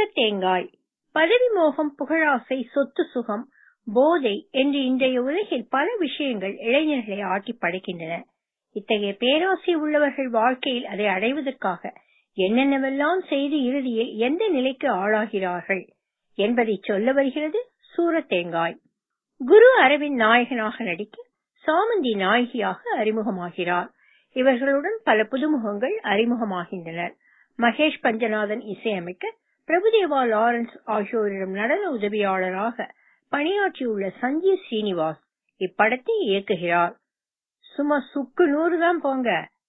சூரத்தேங்காய் பதவி மோகம் புகழாசை சொத்து சுகம் போதை என்று இன்றைய உலகில் பல விஷயங்கள் இளைஞர்களை ஆட்டி படைக்கின்றன இத்தகைய பேராசை உள்ளவர்கள் வாழ்க்கையில் அதை அடைவதற்காக என்னென்னவெல்லாம் செய்து இறுதியில் எந்த நிலைக்கு ஆளாகிறார்கள் என்பதை சொல்ல வருகிறது சூரத்தேங்காய் குரு அரவிந்த் நாயகனாக நடிக்க சாமந்தி நாயகியாக அறிமுகமாகிறார் இவர்களுடன் பல புதுமுகங்கள் அறிமுகமாகின்றனர் மகேஷ் பஞ்சநாதன் இசையமைக்க பிரபுதேவா லாரன்ஸ் ஆகியோரிடம் நடன உதவியாளராக பணியாற்றியுள்ள சஞ்சீவ் சீனிவாஸ் இப்படத்தை இயக்குகிறார் சும்மா சுக்கு நூறு தான் போங்க